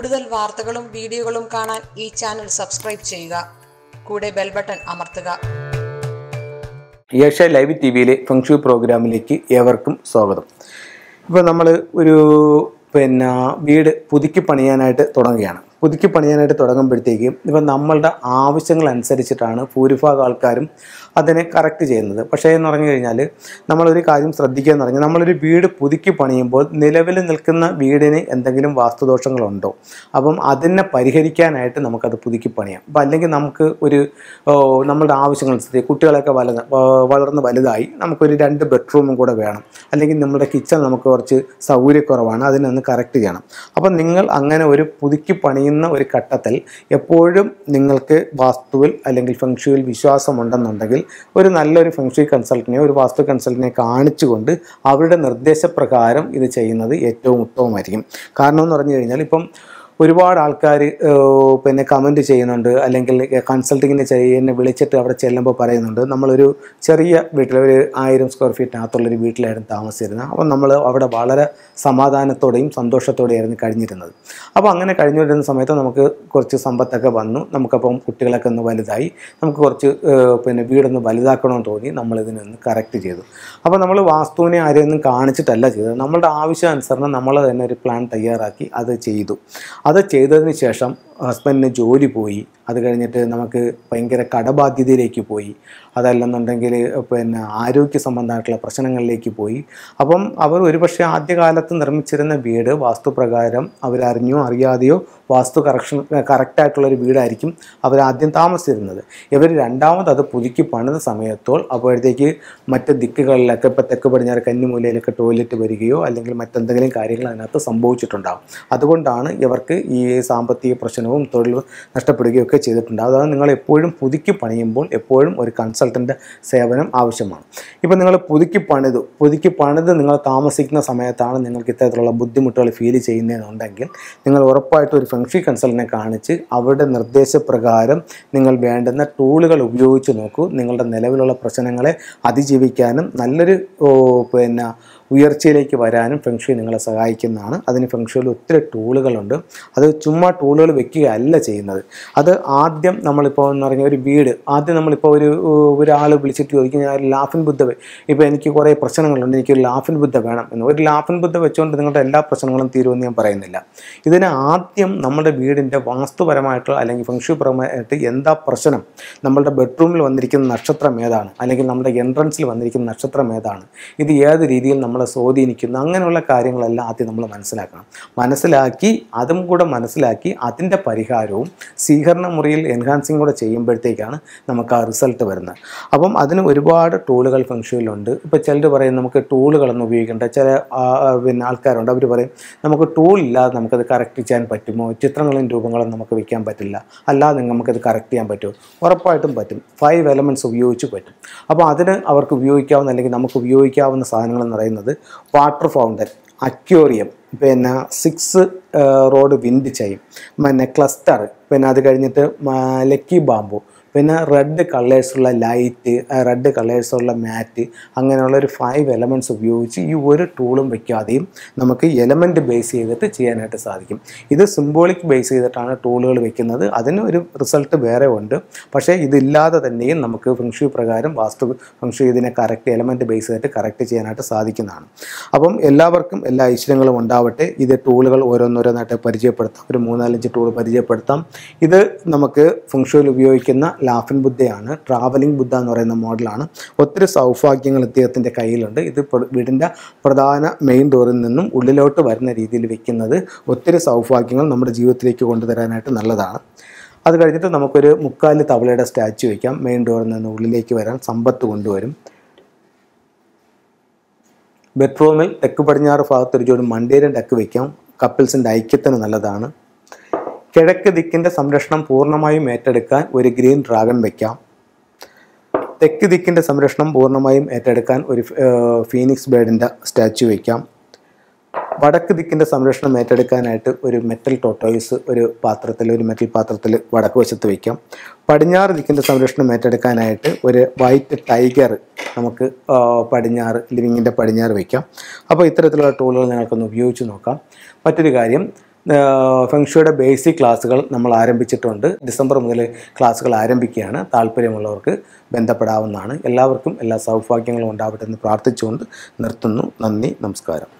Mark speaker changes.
Speaker 1: കൂടുതൽ വാർത്തകളും വീഡിയോകളും കാണാൻ ഈ ചാനൽ സബ്സ്ക്രൈബ് ചെയ്യുക കൂടെ ബെൽ ബട്ടൺ അമർത്തുക
Speaker 2: ഏഷ്യ ലൈവ് ടി വിയിലെ ഫംഗ്ഷു പ്രോഗ്രാമിലേക്ക് ഏവർക്കും സ്വാഗതം ഇപ്പോൾ നമ്മൾ ഒരു പിന്നെ വീട് പുതുക്കി പണിയാനായിട്ട് തുടങ്ങുകയാണ് പുതുക്കി പണിയാനായിട്ട് തുടങ്ങുമ്പോഴത്തേക്കും ഇപ്പം നമ്മളുടെ ആവശ്യങ്ങൾ അനുസരിച്ചിട്ടാണ് ഭൂരിഭാഗം ആൾക്കാരും അതിനെ കറക്റ്റ് ചെയ്യുന്നത് പക്ഷേ എന്ന് പറഞ്ഞു കഴിഞ്ഞാൽ നമ്മളൊരു കാര്യം ശ്രദ്ധിക്കുക എന്ന് പറഞ്ഞാൽ നമ്മളൊരു വീട് പുതുക്കി പണിയുമ്പോൾ നിലവിൽ നിൽക്കുന്ന വീടിന് എന്തെങ്കിലും വാസ്തുദോഷങ്ങളുണ്ടോ അപ്പം അതിനെ പരിഹരിക്കാനായിട്ട് നമുക്കത് പുതുക്കി പണിയാം അപ്പം അല്ലെങ്കിൽ നമുക്ക് ഒരു ഓ, നമ്മളുടെ ആവശ്യങ്ങളനുസരിച്ച് കുട്ടികളൊക്കെ വലുത് വ- വളർന്ന് വലുതായി നമുക്കൊരു രണ്ട് ബെഡ്റൂമും കൂടെ വേണം അല്ലെങ്കിൽ നമ്മുടെ കിച്ചൺ നമുക്ക് കുറച്ച് സൗകര്യക്കുറവാണ് അതിനൊന്ന് കറക്റ്റ് ചെയ്യണം അപ്പം നിങ്ങൾ അങ്ങനെ ഒരു പുതുക്കി പണിയുന്ന ഒരു ഘട്ടത്തിൽ എപ്പോഴും നിങ്ങൾക്ക് വാസ്തുവിൽ അല്ലെങ്കിൽ ഫെങ്ഷുവിൽ വിശ്വാസമുണ്ടെന്നുണ്ടെങ്കിൽ ഒരു നല്ലൊരു ഫെങ്ഷു കൺസൾട്ടിനെ ഒരു വാസ്തു കൺസൾട്ടിനെ കാണിച്ചുകൊണ്ട് അവരുടെ നിർദ്ദേശപ്രകാരം ഇത് ചെയ്യുന്നത് ഏറ്റവും ഉത്തമമായിരിക്കും കാരണം എന്ന് പറഞ്ഞു കഴിഞ്ഞാൽ ഇപ്പം ഒരുപാട് ആൾക്കാർ പിന്നെ കമൻറ്റ് ചെയ്യുന്നുണ്ട് അല്ലെങ്കിൽ കൺസൾട്ടിങ്ങിന് ചെയ്യുന്ന വിളിച്ചിട്ട് അവിടെ ചെല്ലുമ്പോൾ പറയുന്നുണ്ട് നമ്മളൊരു ചെറിയ വീട്ടിൽ ഒരു ആയിരം സ്ക്വയർ ഫീറ്റിനകത്തുള്ളൊരു വീട്ടിലായിരുന്നു താമസിച്ചിരുന്നത് അപ്പം നമ്മൾ അവിടെ വളരെ സമാധാനത്തോടെയും സന്തോഷത്തോടെയായിരുന്നു കഴിഞ്ഞിരുന്നത് അപ്പോൾ അങ്ങനെ കഴിഞ്ഞുകൊണ്ടിരുന്ന സമയത്ത് നമുക്ക് കുറച്ച് സമ്പത്തൊക്കെ വന്നു നമുക്കപ്പം കുട്ടികളൊക്കെ ഒന്ന് വലുതായി നമുക്ക് കുറച്ച് ഏഹ്, പിന്നെ വീടൊന്ന് വലുതാക്കണമെന്ന് തോന്നി നമ്മളിതിനൊന്ന് കറക്റ്റ് ചെയ്തു അപ്പോൾ നമ്മൾ വാസ്തുവിനെ ആരെയൊന്നും കാണിച്ചിട്ടല്ല ചെയ്തത് നമ്മളുടെ ആവശ്യാനുസരണം നമ്മൾ തന്നെ ഒരു പ്ലാൻ തയ്യാറാക്കി അത് ചെയ്തു അത് ചെയ്തതിന് ശേഷം ഹസ്ബൻഡിന് ജോലി പോയി അത് കഴിഞ്ഞിട്ട് നമുക്ക് ഭയങ്കര കടബാധ്യതയിലേക്ക് പോയി അതല്ലെന്നുണ്ടെങ്കിൽ പിന്നെ ആരോഗ്യ സംബന്ധമായിട്ടുള്ള പ്രശ്നങ്ങളിലേക്ക് പോയി അപ്പം അവർ ഒരുപക്ഷെ ആദ്യകാലത്ത് നിർമ്മിച്ചിരുന്ന വീട് വാസ്തുപ്രകാരം അവരറിഞ്ഞോ അറിയാതെയോ വാസ്തു കറക്ഷൻ കറക്റ്റായിട്ടുള്ളൊരു വീടായിരിക്കും അവരാദ്യം താമസിച്ചിരുന്നത് ഇവർ രണ്ടാമത് അത് പുതുക്കി പണിത സമയത്തോൾ അപ്പോഴത്തേക്ക് മറ്റ് ദിക്കുകളിലൊക്കെ ഇപ്പോൾ തെക്ക് പടിഞ്ഞാറ് കന്നിമൂലയിലൊക്കെ ടോയ്ലറ്റ് വരികയോ അല്ലെങ്കിൽ മറ്റെന്തെങ്കിലും കാര്യങ്ങൾ അതിനകത്ത് സംഭവിച്ചിട്ടുണ്ടാകും അതുകൊണ്ടാണ് ഇവർക്ക് ഈ സാമ്പത്തിക പ്രശ്നവും തൊഴിൽ നഷ്ടപ്പെടുകയും ഒക്കെ ചെയ്തിട്ടുണ്ട് അതാണ് നിങ്ങൾ എപ്പോഴും പുതുക്കി പണിയുമ്പോൾ എപ്പോഴും ഒരു കൺസൾട്ടൻ്റ് സേവനം ആവശ്യമാണ് ഇപ്പം നിങ്ങൾ പുതുക്കി പണിതു പുതുക്കി പണിത് നിങ്ങൾ താമസിക്കുന്ന സമയത്താണ് നിങ്ങൾക്ക് ഇത്തരത്തിലുള്ള ബുദ്ധിമുട്ടുകൾ ഫീൽ ചെയ്യുന്നതെന്നുണ്ടെങ്കിൽ നിങ്ങൾ ഉറപ്പായിട്ടും ഒരു ഫെങ്ഷി കൺസൾട്ടിനെ കാണിച്ച് അവരുടെ നിർദ്ദേശപ്രകാരം നിങ്ങൾ വേണ്ടുന്ന ടൂളുകൾ ഉപയോഗിച്ച് നോക്കൂ നിങ്ങളുടെ നിലവിലുള്ള പ്രശ്നങ്ങളെ അതിജീവിക്കാനും നല്ലൊരു ഓ, പിന്നെ ഉയർച്ചയിലേക്ക് വരാനും ഫെങ്ഷി നിങ്ങളെ സഹായിക്കുന്നതാണ് അതിന് ഫെങ്ഷുവിൽ ഒത്തിരി ടൂളുകളുണ്ട് അത് ചുമ്മാ ടൂളുകൾ വെക്കുകയല്ല ചെയ്യുന്നത് അത് ആദ്യം നമ്മളിപ്പോൾ എന്ന് പറഞ്ഞാൽ ഒരു വീട് ആദ്യം നമ്മളിപ്പോൾ ഒരു ഒരാൾ വിളിച്ചിട്ട് ചോദിക്കും ഞാൻ ഒരു ലാഫിൻ ബുദ്ധ വെ- ഇപ്പോൾ എനിക്ക് കുറേ പ്രശ്നങ്ങളുണ്ട് എനിക്കൊരു ലാഫിൻ ബുദ്ധ വേണം എന്ന് ഒരു ലാഫിൻ ബുദ്ധ വെച്ചുകൊണ്ട് നിങ്ങളുടെ എല്ലാ പ്രശ്നങ്ങളും തീരുമെന്ന് ഞാൻ പറയുന്നില്ല ഇതിന് ആദ്യം നമ്മുടെ വീടിൻ്റെ വാസ്തുപരമായിട്ടുള്ള അല്ലെങ്കിൽ ഫംഗ്ഷുപരമായിട്ട് എന്താ പ്രശ്നം നമ്മളുടെ ബെഡ്റൂമിൽ വന്നിരിക്കുന്ന നക്ഷത്രം ഏതാണ് അല്ലെങ്കിൽ നമ്മുടെ എൻട്രൻസിൽ വന്നിരിക്കുന്ന നക്ഷത്രം ഏതാണ് ഇത് ഏത് രീതിയിൽ നമ്മളെ സ്വാധീനിക്കുന്നു അങ്ങനെയുള്ള കാര്യങ്ങളെല്ലാം ആദ്യം നമ്മൾ മനസ്സിലാക്കണം മനസ്സിലാക്കി അതും കൂടെ മനസ്സിലാക്കി അതിൻ്റെ പരിഹാരവും സ്വീകരണ മുറിയിൽ എൻഹാൻസിങ് കൂടെ ചെയ്യുമ്പോഴത്തേക്കാണ് നമുക്ക് ആ റിസൾട്ട് വരുന്നത് അപ്പം അതിന് ഒരുപാട് ടൂളുകൾ ഫംഗ്ഷനിലുണ്ട് ഇപ്പോൾ ചിലർ പറയും നമുക്ക് ടൂളുകളൊന്നും ഉപയോഗിക്കേണ്ട ചില ആ, ആ, പിന്നെ ആൾക്കാരുണ്ട് അവർ പറയും നമുക്ക് ടൂൾ ഇല്ലാതെ നമുക്കത് കറക്റ്റ് ചെയ്യാൻ പറ്റുമോ ചിത്രങ്ങളും രൂപങ്ങളും നമുക്ക് വയ്ക്കാൻ പറ്റില്ല അല്ലാതെ നമുക്കത് കറക്റ്റ് ചെയ്യാൻ പറ്റുമോ ഉറപ്പായിട്ടും പറ്റും ഫൈവ് എലമെൻറ്റ്സ് ഉപയോഗിച്ച് പറ്റും അപ്പോൾ അതിന് അവർക്ക് ഉപയോഗിക്കാവുന്ന അല്ലെങ്കിൽ നമുക്ക് ഉപയോഗിക്കാവുന്ന സാധനങ്ങൾ എന്ന് പറയുന്നത് വാട്ടർ ഫൗണ്ടൻ അക്യോറിയം പിന്നെ സിക്സ് റോഡ് വിൻഡ് ചൈം പിന്നെ ക്ലസ്റ്റർ പിന്നെ അത് കഴിഞ്ഞിട്ട് മ- ലക്കി ബാമ്പു പിന്നെ റെഡ് കളേഴ്സുള്ള ലൈറ്റ് റെഡ് കളേഴ്സുള്ള മാറ്റ് അങ്ങനെയുള്ള ഒരു ഫൈവ് എലമെൻറ്റ്സ് ഉപയോഗിച്ച് ഈ ഒരു ടൂളും വെക്കാതെയും നമുക്ക് എലമെൻറ്റ് ബേസ് ചെയ്തിട്ട് ചെയ്യാനായിട്ട് സാധിക്കും ഇത് സിംബോളിക് ബേസ് ചെയ്തിട്ടാണ് ടൂളുകൾ വെക്കുന്നത് അതിന് ഒരു റിസൾട്ട് വേറെ ഉണ്ട് പക്ഷേ ഇതില്ലാതെ തന്നെയും നമുക്ക് ഫംഗ്ഷു പ്രകാരം വാസ്തു ഫംഗ്ഷു ഇതിനെ കറക്റ്റ് എലമെൻറ്റ് ബേസ് ചെയ്തിട്ട് കറക്റ്റ് ചെയ്യാനായിട്ട് സാധിക്കുന്നതാണ് അപ്പം എല്ലാവർക്കും എല്ലാ ഐശ്വര്യങ്ങളും ഉണ്ടാവട്ടെ ഇത് ടൂളുകൾ ഓരോന്നോരോന്നായിട്ട് പരിചയപ്പെടുത്താം ഒരു മൂന്നാലഞ്ച് ടൂൾ പരിചയപ്പെടുത്താം ഇത് നമുക്ക് ഫംഗ്ഷനിൽ ഉപയോഗിക്കുന്ന ലാഫിൻ ബുദ്ധയാണ് ട്രാവലിംഗ് ബുദ്ധ എന്ന് പറയുന്ന മോഡലാണ് ഒത്തിരി സൗഭാഗ്യങ്ങൾ ഇദ്ദേഹത്തിൻ്റെ കയ്യിലുണ്ട് ഇത് പ്ര- വീടിൻ്റെ പ്രധാന മെയിൻ ഡോറിൽ നിന്നും ഉള്ളിലോട്ട് വരുന്ന രീതിയിൽ വെക്കുന്നത് ഒത്തിരി സൗഭാഗ്യങ്ങൾ നമ്മുടെ ജീവിതത്തിലേക്ക് കൊണ്ടുവരാനായിട്ട് നല്ലതാണ് അത് കഴിഞ്ഞിട്ട് നമുക്കൊരു മുക്കാല് തവളയുടെ സ്റ്റാച്ചു വയ്ക്കാം മെയിൻ ഡോറിൽ നിന്ന് ഉള്ളിലേക്ക് വരാൻ സമ്പത്ത് കൊണ്ടുവരും ബെഡ്റൂമിൽ തെക്ക് പടിഞ്ഞാറ് ഭാഗത്ത് ഒരു ജോഡി മണ്ടേരൻ ഡക്ക് വയ്ക്കാം കപ്പിൾസിൻ്റെ ഐക്യത്തിന് നല്ലതാണ് കിഴക്ക് ദിക്കിൻ്റെ സംരക്ഷണം പൂർണ്ണമായും ഏറ്റെടുക്കാൻ ഒരു ഗ്രീൻ ഡ്രാഗൺ വയ്ക്കാം തെക്ക് ദിക്കിൻ്റെ സംരക്ഷണം പൂർണ്ണമായും ഏറ്റെടുക്കാൻ ഒരു ഏർ, ഫീനിക്സ് ബേർഡിൻ്റെ സ്റ്റാച്ചു വയ്ക്കാം വടക്ക് ദിക്കിൻ്റെ സംരക്ഷണം ഏറ്റെടുക്കാനായിട്ട് ഒരു മെറ്റൽ ടോട്ടോയ്സ് ഒരു പാത്രത്തിൽ ഒരു മെറ്റൽ പാത്രത്തിൽ വടക്ക് വശത്ത് വയ്ക്കാം പടിഞ്ഞാറ് ദിക്കിൻ്റെ സംരക്ഷണം ഏറ്റെടുക്കാനായിട്ട് ഒരു വൈറ്റ് ടൈഗർ നമുക്ക് ആ, പടിഞ്ഞാറ് ലിവിങ്ങിൻ്റെ പടിഞ്ഞാറ് വയ്ക്കാം അപ്പോൾ ഇത്തരത്തിലുള്ള ടൂളുകൾ നിങ്ങൾക്കൊന്ന് ഉപയോഗിച്ച് നോക്കാം മറ്റൊരു കാര്യം ഫെങ്ഷുയുടെ ബേസിക് ക്ലാസ്സുകൾ നമ്മൾ ആരംഭിച്ചിട്ടുണ്ട് ഡിസംബർ മുതൽ ക്ലാസ്സുകൾ ആരംഭിക്കുകയാണ് താല്പര്യമുള്ളവർക്ക് ബന്ധപ്പെടാവുന്നതാണ് എല്ലാവർക്കും എല്ലാ സൗഭാഗ്യങ്ങളും ഉണ്ടാവട്ടെ എന്ന് പ്രാർത്ഥിച്ചുകൊണ്ട് നിർത്തുന്നു നന്ദി നമസ്കാരം